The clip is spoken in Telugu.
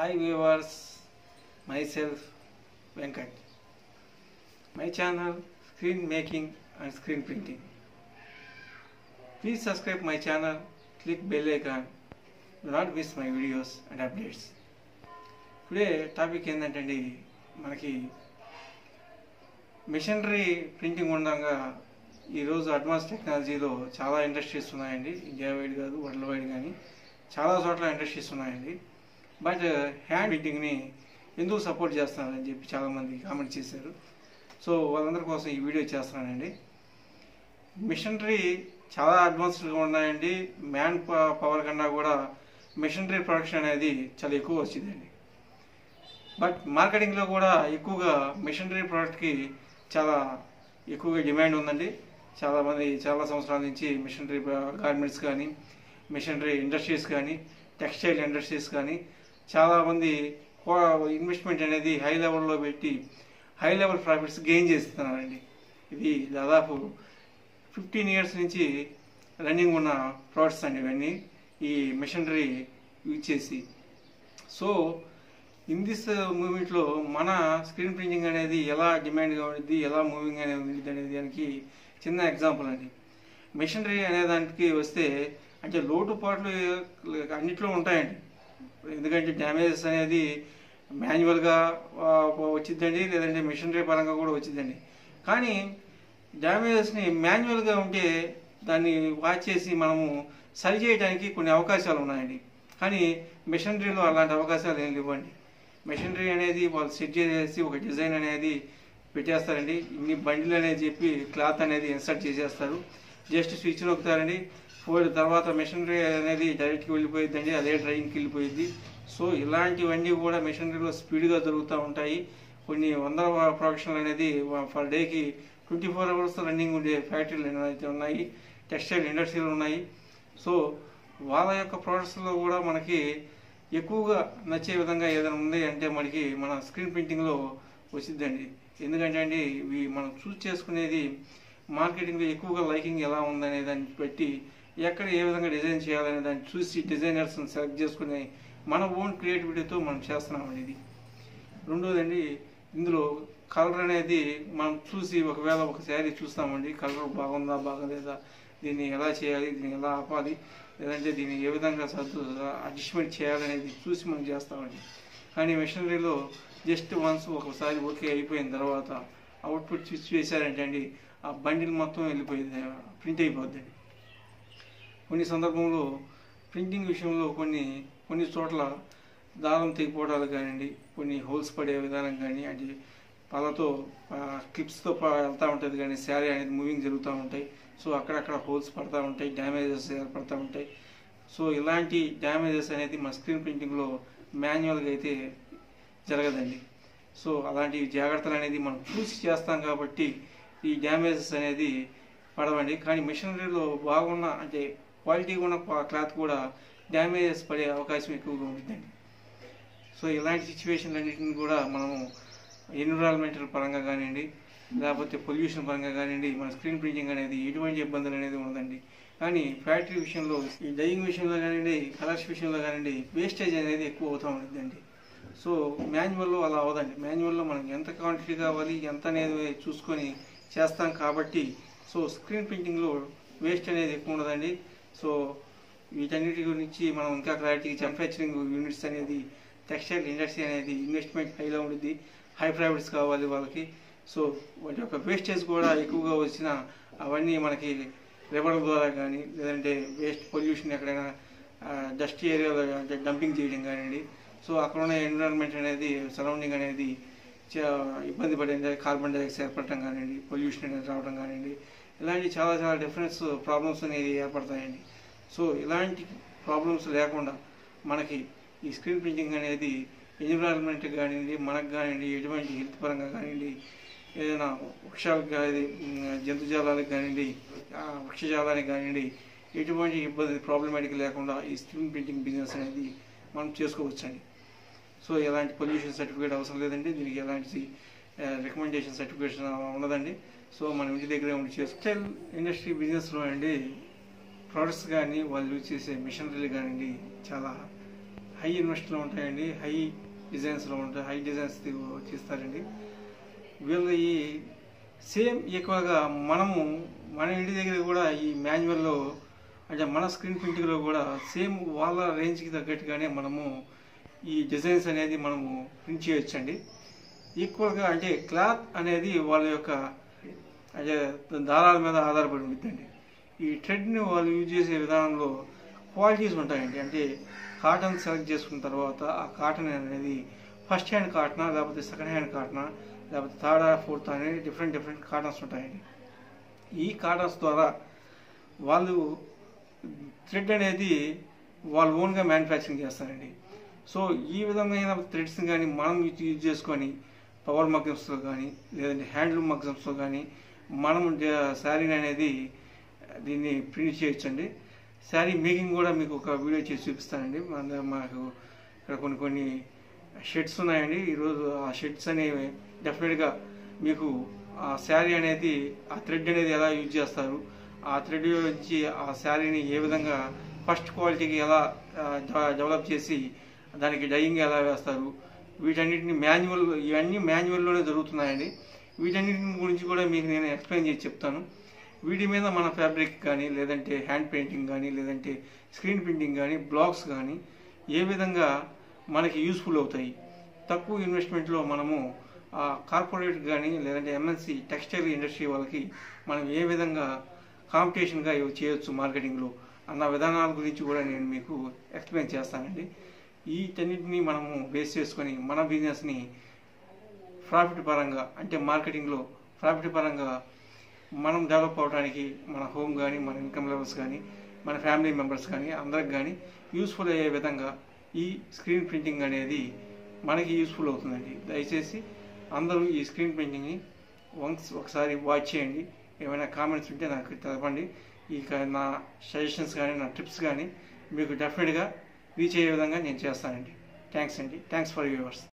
Hi viewers, myself Venkat. My channel Screen Making and Screen Printing. Please subscribe my channel, click bell icon. Do not miss my videos and updates. Today topic ఏంటంటే అండి మనకి మిషనరీ ప్రింటింగ్ ఉండగా ఈరోజు అడ్వాన్స్ టెక్నాలజీలో చాలా ఇండస్ట్రీస్ ఉన్నాయండి ఇండియా వైడ్ కాదు వరల్డ్ వైడ్ కానీ చాలా చోట్ల ఇండస్ట్రీస్ ఉన్నాయండి బట్ హ్యాండ్ ప్రింటింగ్ని ఎందుకు సపోర్ట్ చేస్తున్నారని చెప్పి చాలామంది కామెంట్ చేశారు సో వాళ్ళందరి కోసం ఈ వీడియో చేస్తున్నానండి మిషనరీ చాలా అడ్వాన్స్డ్గా ఉన్నాయండి మ్యాన్ పవర్ కన్నా కూడా మిషనరీ ప్రొడక్షన్ అనేది చాలా ఎక్కువ వచ్చిందండి బట్ మార్కెటింగ్లో కూడా ఎక్కువగా మిషనరీ ప్రోడక్ట్కి చాలా ఎక్కువగా డిమాండ్ ఉందండి చాలామంది చాలా సంవత్సరాల నుంచి మిషనరీ గార్మెంట్స్ కానీ మిషనరీ ఇండస్ట్రీస్ కానీ టెక్స్టైల్ ఇండస్ట్రీస్ కానీ చాలామంది ఇన్వెస్ట్మెంట్ అనేది హై లెవెల్లో పెట్టి హై లెవెల్ ప్రాఫిట్స్ గెయిన్ చేస్తున్నారండి ఇది దాదాపు ఫిఫ్టీన్ ఇయర్స్ నుంచి రన్నింగ్ ఉన్న ప్రోడక్ట్స్ అండి ఇవన్నీ ఈ మిషనరీ యూజ్ చేసి సో ఇన్ దిస్ మూమెంట్లో మన స్క్రీన్ ప్రింటింగ్ అనేది ఎలా డిమాండ్గా ఉంటుంది ఎలా మూవింగ్ అనేది ఉంది అనేది దానికి చిన్న ఎగ్జాంపుల్ అండి మిషనరీ అనే దానికి వస్తే అంటే లోటుపాట్లు అన్నిట్లో ఉంటాయండి ఎందుకంటే డ్యామేజెస్ అనేది మాన్యువల్గా వచ్చిందండి లేదంటే మిషనరీ పరంగా కూడా వచ్చిందండి కానీ డ్యామేజెస్ని మాన్యువల్గా ఉంటే దాన్ని వాచ్ చేసి మనము సరి చేయడానికి కొన్ని అవకాశాలు ఉన్నాయండి కానీ మిషనరీలో అలాంటి అవకాశాలు ఏం లేవండి మెషినరీ అనేది వాళ్ళు సెట్ చేసేసి ఒక డిజైన్ అనేది పెట్టేస్తారండి ఇన్ని బండిలు అనేది చెప్పి క్లాత్ అనేది ఇన్సర్ట్ చేసేస్తారు జస్ట్ స్విచ్ నొక్కుతారండి ఫోర్ తర్వాత మెషినరీ అనేది డైరెక్ట్గా వెళ్ళిపోయిందండి అదే డ్రైవింగ్కి వెళ్ళిపోయింది సో ఇలాంటివన్నీ కూడా మెషినరీలో స్పీడ్గా దొరుకుతూ ఉంటాయి కొన్ని వందల ప్రొడక్షన్లు అనేది పర్ డేకి ట్వంటీ ఫోర్ అవర్స్ రన్నింగ్ ఉండే ఫ్యాక్టరీలు అయితే ఉన్నాయి టెక్స్టైల్ ఇండస్ట్రీలు ఉన్నాయి సో వాళ్ళ యొక్క ప్రోడక్ట్స్లో కూడా మనకి ఎక్కువగా నచ్చే విధంగా ఏదైనా ఉంది అంటే మనకి మన స్క్రీన్ ప్రింటింగ్లో వచ్చిందండి ఎందుకంటే అండి ఇవి మనం చూస్ చేసుకునేది మార్కెటింగ్లో ఎక్కువగా లైకింగ్ ఎలా ఉందనే దాన్ని బట్టి ఎక్కడ ఏ విధంగా డిజైన్ చేయాలనే దాన్ని చూసి డిజైనర్స్ని సెలెక్ట్ చేసుకుని మన ఓన్ క్రియేటివిటీతో మనం చేస్తున్నామండి ఇది రెండోదండి ఇందులో కలర్ అనేది మనం చూసి ఒకవేళ ఒక శారీ చూస్తామండి కలర్ బాగుందా బాగలేదా దీన్ని ఎలా చేయాలి దీన్ని ఎలా ఆపాలి లేదంటే దీన్ని ఏ విధంగా సర్దు అడ్జస్ట్మెంట్ చేయాలనేది చూసి మనం చేస్తామండి కానీ మిషనరీలో జస్ట్ వన్స్ ఒకసారి ఓకే అయిపోయిన తర్వాత అవుట్పుట్ స్విచ్ వేశారంటే అండి ఆ బండిల్ మొత్తం వెళ్ళిపోయింది ప్రింట్ అయిపోద్దండి కొన్ని సందర్భంలో ప్రింటింగ్ విషయంలో కొన్ని కొన్ని చోట్ల దారం తెగిపోవడాలు కానివ్వండి కొన్ని హోల్స్ పడే విధానం కానీ అంటే పళ్ళతో క్లిప్స్తో వెళ్తూ ఉంటుంది కానీ శారీ అనేది మూవింగ్ జరుగుతూ ఉంటాయి సో అక్కడక్కడ హోల్స్ పడతా ఉంటాయి డ్యామేజెస్ ఏర్పడతా ఉంటాయి సో ఇలాంటి డ్యామేజెస్ అనేది మన స్క్రీన్ ప్రింటింగ్లో మాన్యువల్గా అయితే జరగదండి సో అలాంటి జాగ్రత్తలు అనేది మనం చూసి చేస్తాం కాబట్టి ఈ డ్యామేజెస్ అనేది పడవండి కానీ మిషనరీలో బాగున్న అంటే క్వాలిటీగా ఉన్న క్లాత్ కూడా డ్యామేజెస్ పడే అవకాశం ఎక్కువగా ఉంటుందండి సో ఇలాంటి సిచ్యువేషన్లు అన్నింటిని కూడా మనము ఎన్విరాన్మెంటల్ పరంగా కానివ్వండి లేకపోతే పొల్యూషన్ పరంగా కానివ్వండి మన స్క్రీన్ ప్రింటింగ్ అనేది ఎటువంటి ఇబ్బందులు అనేది ఉండదండి కానీ ఫ్యాక్టరీ విషయంలో ఈ డైయింగ్ విషయంలో కానివ్వండి కలర్స్ విషయంలో కానివ్వండి వేస్టేజ్ అనేది ఎక్కువ అవుతూ ఉంటుందండి సో మాన్యువల్లో అలా అవ్వదండి మాన్యువల్లో మనకి ఎంత క్వాంటిటీ కావాలి ఎంత అనేది చూసుకొని చేస్తాం కాబట్టి సో స్క్రీన్ ప్రింటింగ్లో వేస్ట్ అనేది ఎక్కువ ఉండదండి సో వీటన్నిటి గురించి మనం ఇంకా క్లారిటీగా మ్యానుఫ్యాక్చరింగ్ యూనిట్స్ అనేది టెక్స్టైల్ ఇండస్ట్రీ అనేది ఇన్వెస్ట్మెంట్ హైలో ఉంటుంది హై ప్రాఫిట్స్ కావాలి వాళ్ళకి సో వాటి యొక్క వేస్టేజ్ కూడా ఎక్కువగా వచ్చిన అవన్నీ మనకి రివర్ ద్వారా కానీ లేదంటే వేస్ట్ పొల్యూషన్ ఎక్కడైనా డస్ట్ ఏరియాలో అంటే డంపింగ్ చేయడం కానివ్వండి సో అక్కడ ఉన్న ఎన్విరాన్మెంట్ అనేది సరౌండింగ్ అనేది ఇబ్బంది పడింది కార్బన్ డైఆక్సైడ్ ఏర్పడటం కానివ్వండి పొల్యూషన్ అనేది రావడం కానివ్వండి ఇలాంటి చాలా చాలా డిఫరెన్స్ ప్రాబ్లమ్స్ అనేది ఏర్పడతాయండి సో ఇలాంటి ప్రాబ్లమ్స్ లేకుండా మనకి ఈ స్క్రీన్ ప్రింటింగ్ అనేది ఎన్విరాన్మెంట్ కానివ్వండి మనకు కానివ్వండి ఎటువంటి హెల్త్ పరంగా కానివ్వండి ఏదైనా వృక్షాలకు కానీ జంతుజాలాలకు కానివ్వండి వృక్షజాలానికి కానివ్వండి ఎటువంటి ఇబ్బంది ప్రాబ్లమాటిక్ లేకుండా ఈ స్క్రీన్ ప్రింటింగ్ బిజినెస్ అనేది మనం చేసుకోవచ్చండి సో ఎలాంటి పొల్యూషన్ సర్టిఫికేట్ అవసరం లేదండి దీనికి ఎలాంటి రికమెండేషన్ సర్టిఫికేట్స్ ఉండదండి సో మనం ఇంటి దగ్గరే ఉండి టెక్స్టైల్ ఇండస్ట్రీ బిజినెస్లో అండి ప్రోడక్ట్స్ కానీ వాళ్ళు యూజ్ చేసే మిషనరీలు కానివ్వండి చాలా హై ఇన్వెస్ట్లో ఉంటాయండి హై డిజైన్స్లో ఉంటాయి హై డిజైన్స్ తీస్తారండి వీళ్ళు ఈ సేమ్ ఈక్వల్గా మనము మన ఇంటి దగ్గర కూడా ఈ మాన్యువల్లో అంటే మన స్క్రీన్ ప్రింటింగ్లో కూడా సేమ్ వాళ్ళ రేంజ్కి తగ్గట్టుగానే మనము ఈ డిజైన్స్ అనేది మనము ప్రింట్ చేయొచ్చండి ఈక్వల్గా అంటే క్లాత్ అనేది వాళ్ళ యొక్క అంటే దారాల మీద ఆధారపడి ఉంటుందండి ఈ థ్రెడ్ని వాళ్ళు యూజ్ చేసే విధానంలో క్వాలిటీస్ ఉంటాయండి అంటే కాటన్ సెలెక్ట్ చేసుకున్న తర్వాత ఆ కాటన్ అనేది ఫస్ట్ హ్యాండ్ కాటనా లేకపోతే సెకండ్ హ్యాండ్ కాటనా లేకపోతే థర్డ్ ఫోర్త్ అనేది డిఫరెంట్ డిఫరెంట్ కాటన్స్ ఉంటాయండి ఈ కాటన్స్ ద్వారా వాళ్ళు థ్రెడ్ అనేది వాళ్ళు ఓన్గా మ్యానుఫ్యాక్చరింగ్ చేస్తారండి సో ఈ విధమైన థ్రెడ్స్ కానీ మనం యూజ్ చేసుకొని పవర్ మగ్జమ్స్లో కానీ లేదంటే హ్యాండ్లూమ్ మగ్జమ్స్లో కానీ మనం శారీని అనేది దీన్ని ప్రింట్ చేయొచ్చండి శారీ మేకింగ్ కూడా మీకు ఒక వీడియో చేసి చూపిస్తానండి మన మాకు ఇక్కడ కొన్ని కొన్ని షర్ట్స్ ఉన్నాయండి ఈరోజు ఆ షర్ట్స్ అనేవి డెఫినెట్గా మీకు ఆ శారీ అనేది ఆ థ్రెడ్ అనేది ఎలా యూజ్ చేస్తారు ఆ థ్రెడ్ నుంచి ఆ శారీని ఏ విధంగా ఫస్ట్ క్వాలిటీకి ఎలా డెవలప్ చేసి దానికి డైయింగ్ ఎలా వేస్తారు వీటన్నిటిని మాన్యువల్ ఇవన్నీ మాన్యువల్లోనే జరుగుతున్నాయండి వీటన్నిటి గురించి కూడా మీకు నేను ఎక్స్ప్లెయిన్ చేసి చెప్తాను వీటి మీద మన ఫ్యాబ్రిక్ కానీ లేదంటే హ్యాండ్ పెయింటింగ్ కానీ లేదంటే స్క్రీన్ ప్రింటింగ్ కానీ బ్లాగ్స్ కానీ ఏ విధంగా మనకి యూస్ఫుల్ అవుతాయి తక్కువ ఇన్వెస్ట్మెంట్లో మనము ఆ కార్పొరేట్ కానీ లేదంటే ఎంఎన్సి టెక్స్టైల్ ఇండస్ట్రీ వాళ్ళకి మనం ఏ విధంగా కాంపిటీషన్గా ఇవి చేయొచ్చు మార్కెటింగ్లో అన్న విధానాల గురించి కూడా నేను మీకు ఎక్స్ప్లెయిన్ చేస్తానండి వీటన్నిటిని మనము బేస్ చేసుకొని మన బిజినెస్ని ప్రాఫిట్ పరంగా అంటే మార్కెటింగ్లో ప్రాఫిట్ పరంగా మనం డెవలప్ అవడానికి మన హోమ్ కానీ మన ఇన్కమ్ లెవెల్స్ కానీ మన ఫ్యామిలీ మెంబర్స్ కానీ అందరికి కానీ యూస్ఫుల్ అయ్యే విధంగా ఈ స్క్రీన్ ప్రింటింగ్ అనేది మనకి యూస్ఫుల్ అవుతుందండి దయచేసి అందరూ ఈ స్క్రీన్ ప్రింటింగ్ని వన్స్ ఒకసారి వాచ్ చేయండి ఏమైనా కామెంట్స్ ఉంటే నాకు తెలపండి ఇక నా సజెషన్స్ కానీ నా టిప్స్ కానీ మీకు డెఫినెట్గా రీచ్ అయ్యే విధంగా నేను చేస్తానండి థ్యాంక్స్ అండి థ్యాంక్స్ ఫర్ వ్యూవర్స్